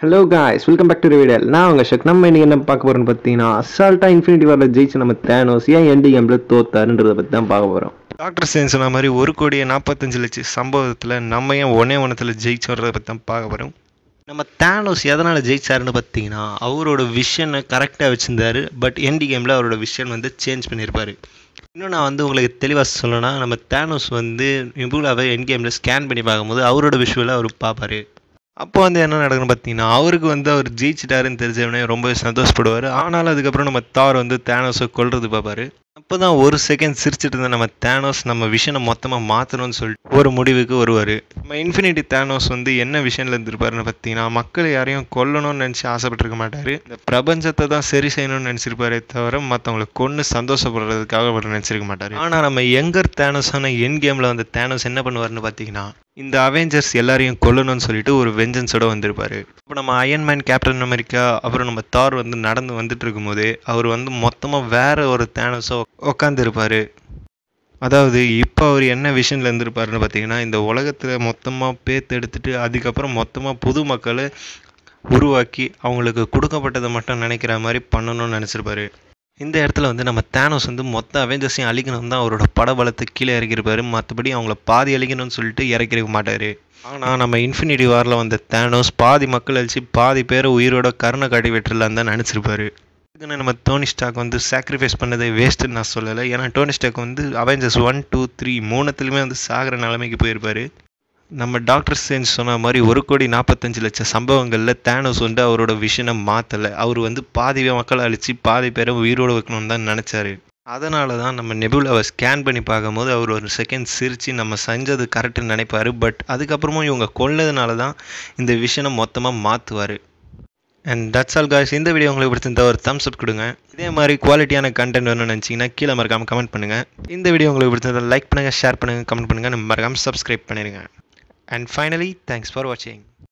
hello guys welcome back to ரிவிடல் நான் உங்கள் ஷக் நம்ம இன்னைக்கு என்ன பார்க்க போகிறோம்னு பார்த்தீங்கன்னா அசால்ட்டாக இன்ஃபினிட்டி வாரில் ஜெயிச்சு நம்ம தேனோஸ் ஏன் என்டி கேமில் தோத்தாருன்றதை பற்றி தான் பார்க்க போகிறோம் டாக்டர் சேன் சொன்ன மாதிரி ஒரு கோடியே நாற்பத்தஞ்சு லட்சம் சம்பவத்தில் நம்ம ஏன் ஒன்னே ஒன்றத்தில் ஜெயிச்சோன்றதை பற்றி தான் பார்க்க போகிறோம் நம்ம தேனோஸ் எதனால் ஜெயிச்சாருன்னு பார்த்தீங்கன்னா அவரோட விஷனை கரெக்டாக வச்சுருந்தாரு பட் என்டி கேமில் அவரோட விஷன் வந்து சேஞ்ச் பண்ணியிருப்பார் இன்னும் நான் வந்து உங்களுக்கு தெளிவாக சொல்லணும்னா நம்ம தேனோஸ் வந்து நிபுலாவை என் கேமில் ஸ்கேன் பண்ணி பார்க்கும்போது அவரோட விஷுவலை அவர் பார்ப்பாரு அப்போ வந்து என்ன நடக்குன்னு பார்த்தீங்கன்னா அவருக்கு வந்து அவர் ஜெயிச்சிட்டாருன்னு தெரிஞ்சவனே ரொம்ப சந்தோஷப்படுவார் ஆனாலும் அதுக்கப்புறம் நம்ம தார் வந்து தேனோஸை கொல்றது பார்ப்பாரு அப்போ தான் ஒரு செகண்ட் சிரிச்சிட்டு இருந்த நம்ம தேனோஸ் நம்ம விஷனை மொத்தமாக மாற்றணும்னு சொல்லிட்டு ஒரு முடிவுக்கு வருவார் நம்ம இன்ஃபினிட்டி தேனோஸ் வந்து என்ன விஷனில் இருந்திருப்பாருன்னு பார்த்தீங்கன்னா மக்கள் யாரையும் கொல்லணும்னு நினச்சி ஆசைப்பட்டிருக்க மாட்டார் இந்த பிரபஞ்சத்தை தான் சரி செய்யணும்னு நினச்சிருப்பாரே தவிர மற்றவங்களை கொன்று சந்தோஷப்படுறதுக்காக அவர் நினச்சிருக்க மாட்டார் ஆனால் நம்ம எங்கர் தேனோஸான என் கேமில் வந்து தேனோஸ் என்ன பண்ணுவார்னு பார்த்தீங்கன்னா இந்த அவெஞ்சர்ஸ் எல்லாரையும் கொல்லணும்னு சொல்லிட்டு ஒரு வெஞ்சன்ஸோட வந்திருப்பாரு இப்போ நம்ம அயன்மேன் கேப்டன் அமெரிக்கா அப்புறம் நம்ம தார் வந்து நடந்து வந்துட்டு இருக்கும்போதே அவர் வந்து மொத்தமாக வேற ஒரு தேனஸோ உட்காந்துருப்பாரு அதாவது இப்போ அவர் என்ன விஷனில் இருந்திருப்பாருன்னு பார்த்தீங்கன்னா இந்த உலகத்தில் மொத்தமாக பேத்து எடுத்துட்டு அதுக்கப்புறம் மொத்தமாக புது மக்களை உருவாக்கி அவங்களுக்கு கொடுக்கப்பட்டதை மட்டும் நினைக்கிற மாதிரி பண்ணணும்னு நினச்சிருப்பாரு இந்த இடத்துல வந்து நம்ம தேனோஸ் வந்து மொத்த அவெஞ்சர்ஸையும் அழிக்கணும் தான் அவரோட படபலத்தை கீழே இறக்கியிருப்பாரு மற்றபடி அவங்கள பாதி அழிக்கணும்னு சொல்லிட்டு இறக்கிருக்க மாட்டார் ஆனால் நம்ம இன்ஃபினிட்டி வாரில் வந்த தேனோஸ் பாதி மக்கள் அழிச்சு பாதி பேரை உயிரோட கருணை காட்டி வெற்றலான்னு தான் நினச்சிருப்பாரு இதுக்குன்னு நம்ம டோனி ஸ்டாக் வந்து சாக்ரிஃபைஸ் பண்ணதை வேஸ்ட்டுன்னு நான் சொல்லலை ஏன்னா டோனி ஸ்டாக் வந்து அவெஞ்சர்ஸ் ஒன் டூ த்ரீ மூணுத்துலையுமே வந்து சாகிற நிலைமைக்கு போயிருப்பாரு நம்ம டாக்டர் சேஞ்ச் சொன்ன மாதிரி ஒரு கோடி நாற்பத்தஞ்சு லட்சம் சம்பவங்களில் தேனோஸ் வந்து அவரோட விஷனை மாற்றலை அவர் வந்து பாதி மக்களை அழித்து பாதி பேரை உயிரோடு வைக்கணும்னு தான் நினச்சாரு அதனால தான் நம்ம நெபுலாவை ஸ்கேன் பண்ணி பார்க்கும்போது அவர் ஒரு செகண்ட் சிரித்து நம்ம செஞ்சது கரெக்டுன்னு நினைப்பார் பட் அதுக்கப்புறமும் இவங்க கொல்லதுனால தான் இந்த விஷனை மொத்தமாக மாற்றுவார் அண்ட் தட்ஸ் ஆல் காய்ஸ் இந்த வீடியோ உங்களுக்கு பிடிச்சிருந்தா ஒரு தம்ஸ் அப் கொடுங்க இதே மாதிரி குவாலிட்டியான கண்டென்ட் வேணும்னு நினச்சிங்கன்னா கீழே மறக்காமல் கமெண்ட் பண்ணுங்கள் இந்த வீடியோ உங்களுக்கு பிடிச்சிருந்தா லைக் பண்ணுங்கள் ஷேர் பண்ணுங்கள் கமெண்ட் பண்ணுங்கள் நம்ம மறக்காமல் சப்ஸ்கிரைப் பண்ணிடுங்க அண்ட் ஃபைனலி தேங்க்ஸ் ஃபார் வாட்சிங்